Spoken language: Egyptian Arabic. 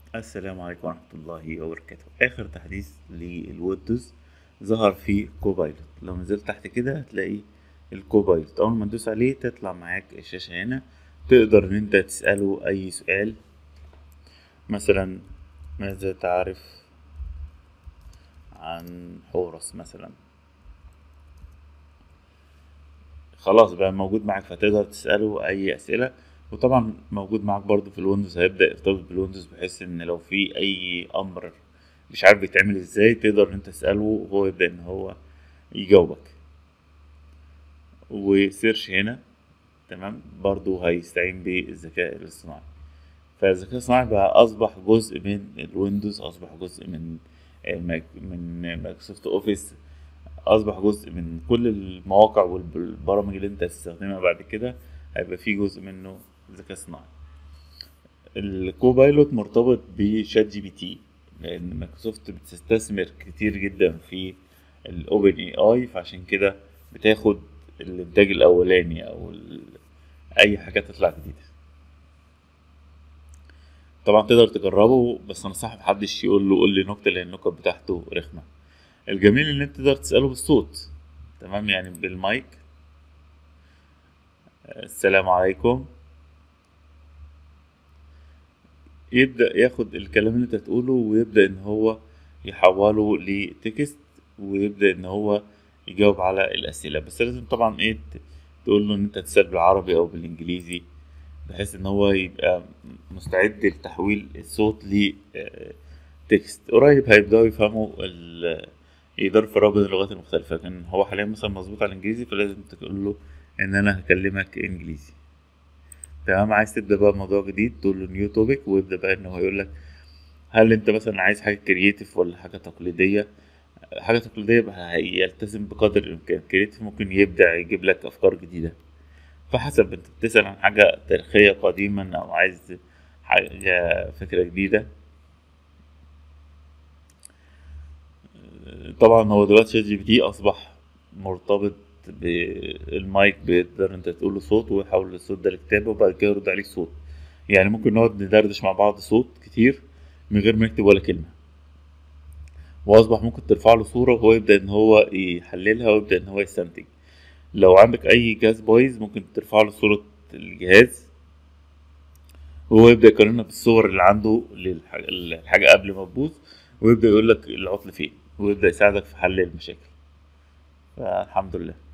السلام عليكم ورحمة الله وبركاته آخر تحديث للويندوز ظهر فيه كوبايلوت لو نزلت تحت كده هتلاقي الكوبايلوت أول ما تدوس عليه تطلع معاك الشاشة هنا تقدر إن أنت تسأله أي سؤال مثلا ماذا تعرف عن حورس مثلا خلاص بقى موجود معاك فتقدر تسأله أي أسئلة وطبعا موجود معاك برضو في الويندوز هيبدأ يرتبط بالويندوز بحيث ان لو في اي امر مش عارف بيتعمل ازاي تقدر انت تسأله وهو يبدأ ان هو يجاوبك وسيرش هنا تمام برضو هيستعين بالذكاء الاصطناعي فالذكاء الاصطناعي بقى اصبح جزء من الويندوز اصبح جزء من من مايكروسوفت اوفيس اصبح جزء من كل المواقع والبرامج اللي انت هتستخدمها بعد كده هيبقى في جزء منه ذكاء اصطناعي الكوبايلوت مرتبط بشات جي بي تي لان مايكروسوفت بتستثمر كتير جدا في الاوبن اي اي فعشان كده بتاخد الانتاج الاولاني او اي حاجه تطلع جديده طبعا تقدر تجربه بس انصح محدش يقول له قول لي نكته لان النكت بتاعته رخمه الجميل ان انت تقدر تساله بالصوت تمام يعني بالمايك السلام عليكم يبدأ ياخد الكلام اللي انت تقوله ويبدأ ان هو يحوله لتكست ويبدأ ان هو يجاوب على الأسئلة بس لازم طبعا ايه تقول له ان انت تسأل بالعربي او بالانجليزي بحيث ان هو يبقى مستعد لتحويل الصوت لتكست قريب هيبدأوا يفهموا يقدروا يفرقوا بين اللغات المختلفة لكن هو حاليا مثلا مظبوط على الانجليزي فلازم تقول له ان انا هكلمك انجليزي تمام عايز تبدا بقى موضوع جديد تقول له نيو توبيك ويبدا بقى ان هو يقول لك هل انت مثلا عايز حاجه كرييتيف ولا حاجه تقليديه حاجه تقليديه بقى هيلتزم بقدر الامكان كرييتيف ممكن يبدع يجيب لك افكار جديده فحسب انت بتسال عن حاجه تاريخيه قديما او عايز حاجه فكره جديده طبعا هو دلوقتي شات جي بي تي اصبح مرتبط بالمايك بيقدر انت تقول له صوت ويحول الصوت ده لكتابة وبعد كده يرد عليك صوت يعني ممكن نقعد ندردش مع بعض صوت كتير من غير ما نكتب ولا كلمة واصبح ممكن ترفع له صورة وهو يبدأ ان هو يحللها ويبدأ ان هو يستنتج لو عندك اي جهاز بايظ ممكن ترفع له صورة الجهاز وهو يبدأ يقارنها بالصور اللي عنده للحاجة قبل ما تبوظ ويبدأ يقول لك العطل فين ويبدأ يساعدك في حل المشاكل فالحمد لله